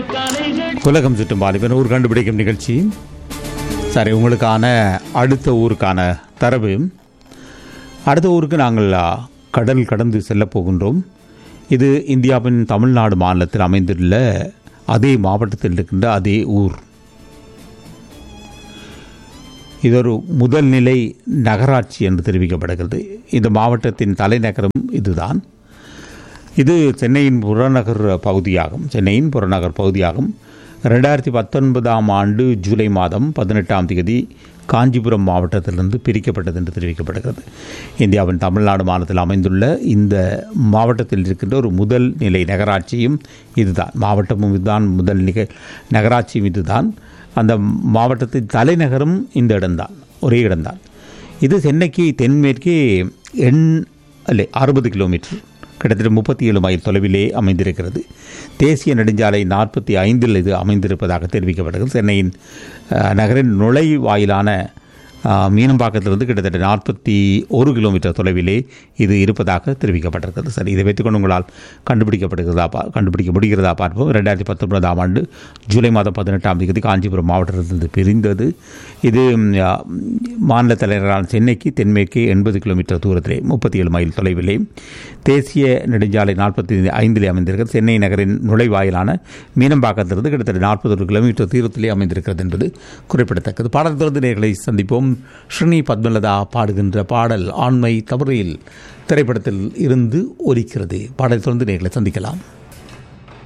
உலகம் சுற்றும் வாலிபன் ஊர் கண்டுபிடிக்கும் நிகழ்ச்சி சரி உங்களுக்கான அடுத்த ஊருக்கான தரவு அடுத்த ஊருக்கு நாங்கள் ஆ, கடல் கடந்து செல்லப் போகின்றோம் இது இந்தியாவின் தமிழ்நாடு மாநிலத்தில் அமைந்துள்ள அதே மாவட்டத்தில் இருக்கின்ற அதே ஊர் இது ஒரு முதல் நிலை நகராட்சி என்று தெரிவிக்கப்படுகிறது இந்த மாவட்டத்தின் தலைநகரம் இதுதான் இது சென்னையின் புறநகர் பகுதியாகும் சென்னையின் புறநகர் பகுதியாகும் ரெண்டாயிரத்தி பத்தொன்பதாம் ஆண்டு ஜூலை மாதம் பதினெட்டாம் தேதி காஞ்சிபுரம் மாவட்டத்திலிருந்து பிரிக்கப்பட்டது என்று தெரிவிக்கப்படுகிறது இந்தியாவின் தமிழ்நாடு மாநிலத்தில் அமைந்துள்ள இந்த மாவட்டத்தில் இருக்கின்ற ஒரு முதல் நிலை நகராட்சியும் இதுதான் மாவட்டமும் இதுதான் முதல் நிக நகராட்சியும் இதுதான் அந்த மாவட்டத்தின் தலைநகரம் இந்த இடம்தான் ஒரே இடம்தான் இது சென்னைக்கு தென்மேற்கே எண் அல்ல அறுபது கிலோமீட்டர் கிட்டத்தட்ட முப்பத்தி ஏழு மைல் தொலைவிலே அமைந்திருக்கிறது தேசிய நெடுஞ்சாலை நாற்பத்தி ஐந்தில் இது அமைந்திருப்பதாக தெரிவிக்கப்படுகிறது சென்னையின் அஹ், நகரின் நுழைவாயிலான அஹ், மீனம்பாக்கத்திலிருந்து கிட்டத்தட்ட நாற்பத்தி ஒரு கிலோமீட்டர் தொலைவிலே இது இருப்பதாக தெரிவிக்கப்பட்டிருக்கிறது சரி இதை வைத்துக்கொண்டு உங்களால் கண்டுபிடிக்கப்படுகிறதா பா கண்டுபிடிக்க முடிகிறதா பார்ப்போம் ரெண்டாயிரத்தி பத்தொன்பதாம் ஆண்டு ஜூலை மாதம் பதினெட்டாம் தேதி காஞ்சிபுரம் மாவட்டத்திலிருந்து பிரிந்தது இது ம், ஆ, மாநில தலைநகரான சென்னைக்கு தென்மேற்கே எண்பது கிலோமீட்டர் தூரத்திலே முப்பத்தி ஏழு மைல் தொலைவிலே தேசிய நெடுஞ்சாலை நாற்பத்தி ஐந்திலே அமைந்திருக்கிறது சென்னை நகரின் நுழைவாயிலான மீனம்பாக்கத்திலிருந்து கிட்டத்தட்ட நாற்பது கிலோமீட்டர் தூரத்திலே அமைந்திருக்கிறது என்பது குறிப்பிடத்தக்கது பாடல் தொடர்ந்து நேர்களை சந்திப்போம் ஸ்ரீனி பத்மலதா பாடுகின்ற பாடல் ஆண்மை தவறையில் திரைப்படத்தில் இருந்து ஒலிக்கிறது பாடல் தொடர்ந்து நேர்களை சந்திக்கலாம்